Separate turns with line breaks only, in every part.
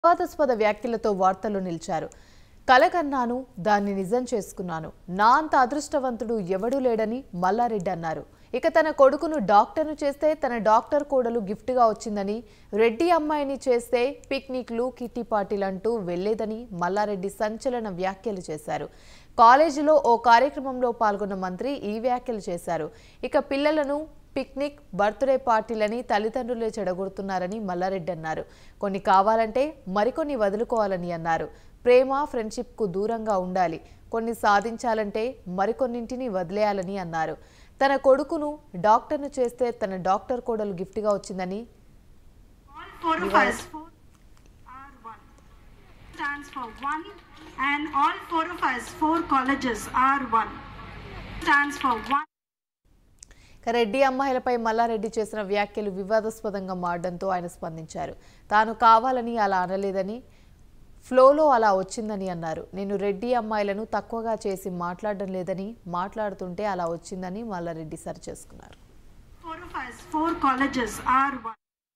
వివాదాస్పద వ్యాఖ్యలతో వార్తల్లో నిలిచారు కలకన్నాను దాన్ని నిజం చేసుకున్నాను నా అంత అదృష్టవంతుడు ఎవడూ లేడని మల్లారెడ్డి అన్నారు ఇక తన కొడుకును డాక్టర్ను చేస్తే తన డాక్టర్ కోడలు గిఫ్ట్గా వచ్చిందని రెడ్డి అమ్మాయిని చేస్తే పిక్నిక్లు కిట్టి పార్టీలంటూ వెళ్లేదని మల్లారెడ్డి సంచలన వ్యాఖ్యలు చేశారు కాలేజీలో ఓ కార్యక్రమంలో పాల్గొన్న మంత్రి ఈ వ్యాఖ్యలు చేశారు ఇక పిల్లలను పిక్నిక్ బర్త్డే పార్టీలని తల్లిదండ్రులే చెడగొడుతున్నారని మల్లారెడ్డి అన్నారు కొన్ని కావాలంటే మరికొన్ని వదులుకోవాలని అన్నారు ప్రేమ ఫ్రెండ్షిప్కు దూరంగా ఉండాలి కొన్ని సాధించాలంటే మరికొన్నింటిని వదిలేయాలని అన్నారు తన కొడుకును డాక్టర్ను చేస్తే తన డాక్టర్ కోడలు గిఫ్ట్గా వచ్చిందని
All four of us four are one. Stands for one, and all four of us, four colleges are one. Stands for one.
ఇక రెడ్డి అమ్మాయిలపై మల్లారెడ్డి చేసిన వ్యాఖ్యలు వివాదాస్పదంగా మారడంతో ఆయన స్పందించారు తాను కావాలని అలా అనలేదని ఫ్లోలో అలా వచ్చిందని అన్నారు నేను రెడ్డి అమ్మాయిలను తక్కువగా చేసి మాట్లాడడం లేదని మాట్లాడుతుంటే అలా వచ్చిందని మల్లారెడ్డి సరిచేసుకున్నారు
Four of us, four colleges are one.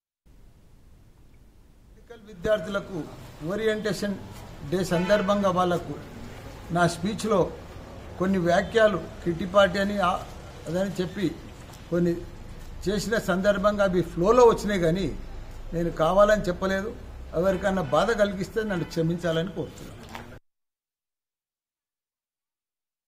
Medical విద్యార్థులకు ఓరియంటేషన్ డే సందర్భంగా వాళ్లకు నా స్పీచ్లో కొన్ని వ్యాఖ్యలు కిట్టిపాటి అని ఆ- అదని చెప్పి కొన్ని చేసిన సందర్భంగా అవి ఫ్లోలో వచ్చినాయి కానీ నేను కావాలని చెప్పలేదు ఎవరికన్నా బాధ కలిగిస్తే నన్ను క్షమించాలని కోరుతున్నాను